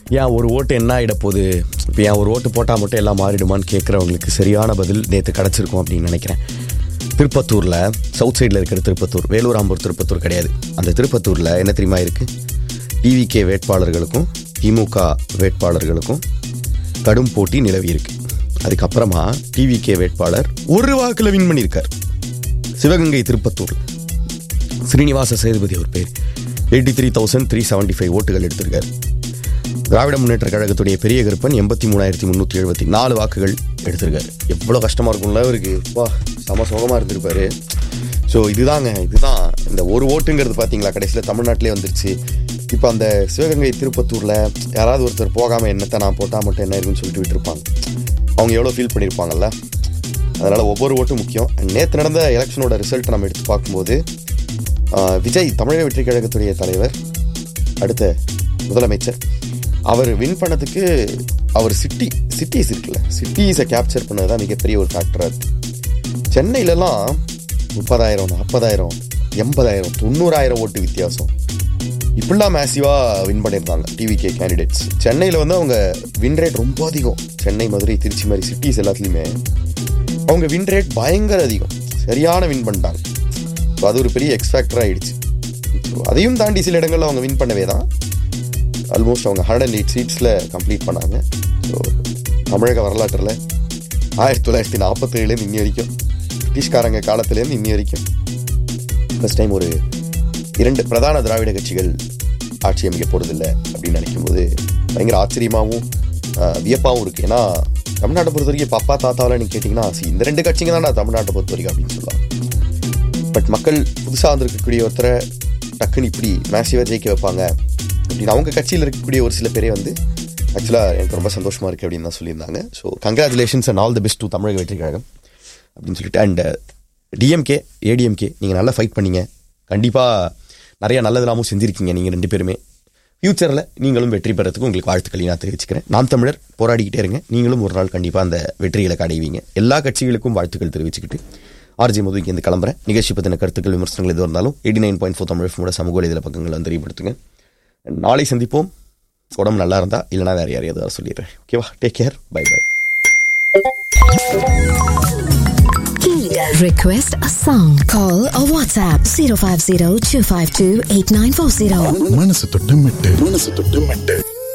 ஏன் ஒரு ஓட்டு என்ன ஆகிட போகுது இப்போ ஏன் ஒரு ஓட்டு போட்டால் மட்டும் எல்லாம் மாறிடுமான்னு கேட்குறவங்களுக்கு சரியான பதில் நேற்று கிடச்சிருக்கும் அப்படின்னு நினைக்கிறேன் திருப்பத்தூரில் சவுத் சைடில் இருக்கிற திருப்பத்தூர் வேலூர் ஆம்பூர் திருப்பத்தூர் கிடையாது அந்த திருப்பத்தூரில் என்ன தெரியுமா இருக்குது டிவிகே வேட்பாளர்களுக்கும் திமுக வேட்பாளர்களுக்கும் கடும் போட்டி நிலவி இருக்கு அதுக்கப்புறமா டிவிகே வேட்பாளர் ஒரு வாக்கில் வின் பண்ணியிருக்கார் சிவகங்கை திருப்பத்தூர் ஸ்ரீனிவாச சேதுபதி அவர் பேர் eighty three thousand three seventy five ஓட்டுகள் எடுத்திருக்காரு திராவிட முன்னேற்ற கழகத்துடைய பெரிய கருப்பன் எண்பத்தி மூணாயிரத்தி முந்நூற்றி எழுபத்தி நாலு வாக்குகள் எடுத்திருக்காரு எவ்வளோ கஷ்டமாக இருக்கும்ல அவருக்கு வா செம சுகமாக இருந்திருப்பாரு ஸோ இதுதாங்க இதுதான் இந்த ஒரு ஓட்டுங்கிறது பார்த்தீங்களா கடைசியில் தமிழ்நாட்டிலே வந்துருச்சு இப்போ அந்த சிவகங்கை திருப்பத்தூரில் யாராவது ஒருத்தர் போகாமல் என்னத்தை நான் போட்டால் மட்டும் என்ன இருக்குன்னு சொல்லிட்டு விட்டுருப்பாங்க அவங்க எவ்வளோ ஃபீல் பண்ணியிருப்பாங்கல்ல அதனால் ஒவ்வொரு ஓட்டும் முக்கியம் நேற்று நடந்த எலெக்ஷனோட ரிசல்ட் நம்ம எடுத்து பார்க்கும்போது ஆஹ், விஜய் தமிழக வெற்றி கழகத்துடைய தலைவர் அடுத்த முதலமைச்சர் அவர் வின் பண்ணதுக்கு அவர் சிட்டி சிட்டிஸ் இருக்குல்ல சிட்டிஸை கேப்சர் பண்ணது தான் மிகப்பெரிய ஒரு ஃபேக்டராக இருக்கு சென்னையிலலாம் முப்பதாயிரம் நாற்பதாயிரம் எண்பதாயிரம் தொண்ணூறாயிரம் ஓட்டு வித்தியாசம் இப்படிலாம் மேசிவாக வின் பண்ணியிருந்தாங்க டிவிகே கேண்டிடேட்ஸ் சென்னையில் வந்து அவங்க வின் ரேட் ரொம்ப அதிகம் சென்னை மதுரை திருச்சி மாதிரி சிட்டிஸ் எல்லாத்துலேயுமே அவங்க வின் ரேட் பயங்கர அதிகம் சரியான வின் பண்ணிட்டாங்க ஸோ அது ஒரு பெரிய எக்ஸ்பேக்டர் ஆயிடுச்சு ஸோ அதையும் தாண்டி சில இடங்களில் அவங்க வின் பண்ணவே தான் ஆல்மோஸ்ட் அவங்க ஹண்ட்ரட் அண்ட் எயிட் சீட்ஸில் கம்ப்ளீட் பண்ணாங்க ஸோ தமிழக வரலாற்றில் ஆயிரத்தி தொள்ளாயிரத்தி நாற்பத்தேழுலேருந்து இன்னி வரைக்கும் பிரிட்டிஷ்காரங்க காலத்துலேருந்து இன்னி வரைக்கும் ஃபஸ்ட் டைம் ஒரு இரண்டு பிரதான திராவிட கட்சிகள் ஆட்சி அமைக்க போகிறதில்ல அப்படின்னு நினைக்கும்போது பயங்கர ஆச்சரியமாகவும் ஆஹ், வியப்பாகவும் இருக்குது ஏன்னா தமிழ்நாட்டை பொறுத்த வரைக்கும் இப்போ அப்பா தாத்தாவில் நீங்கள் கேட்டிங்கன்னா see, இந்த ரெண்டு கட்சிங்க தான்டா தமிழ்நாட்டை பொறுத்த வரைக்கும் அப்படின்னு சொல்லலாம் பட் மக்கள் புதுசாக வந்திருக்கக்கூடிய ஒருத்தரை டக்குன்னு இப்படி மேசிவாக ஜெயிக்க வைப்பாங்க அப்படின்னு அவங்க கட்சியில் இருக்கக்கூடிய ஒரு சில பேரே வந்து ஆக்சுவலாக எனக்கு ரொம்ப சந்தோஷமாக இருக்குது அப்படின்னு தான் சொல்லியிருந்தாங்க so congratulations and all the best to Tamilaga Vettri கழகம் அப்படின்னு சொல்லிட்டு அண்ட் டிஎம்கே ஏடிஎம்கே நீங்கள் நல்லா ஃபைட் பண்ணீங்க கண்டிப்பாக நிறைய நல்லதெல்லாமும் செஞ்சுருக்கீங்க நீங்கள் ரெண்டு பேருமே ஃப்யூச்சரில் நீங்களும் வெற்றி பெறத்துக்கு உங்களுக்கு வாழ்த்துக்களை நான் தெரிவிச்சுக்கிறேன் நாம் தமிழர் போராடிக்கிட்டே இருங்க நீங்களும் ஒரு நாள் கண்டிப்பாக அந்த வெற்றிகளை அடைவீங்க எல்லா கட்சிகளுக்கும் வாழ்த்துக்கள் தெரிவிச்சுக்கிட்டு ஆர்ஜி மது இங்கேருந்து கிளம்புறேன் நிகழ்ச்சி பற்றின கருத்துக்கள் விமர்சனங்கள் எது இருந்தாலும் eighty nine point four Tamil ஃபோட சமூக வலைதள பக்கங்களை வந்து தெரியப்படுத்துங்க நாளை சந்திப்போம் உடம்பு நல்லா இருந்தா இல்லைனா வேறு யாரையாவது வர சொல்லிடுறேன் ஓகேவா take care bye bye Request a song. Call or WhatsApp 050 252 8940. மனசு தொட்டு மெட்டு மனசு தொட்டு மெட்டு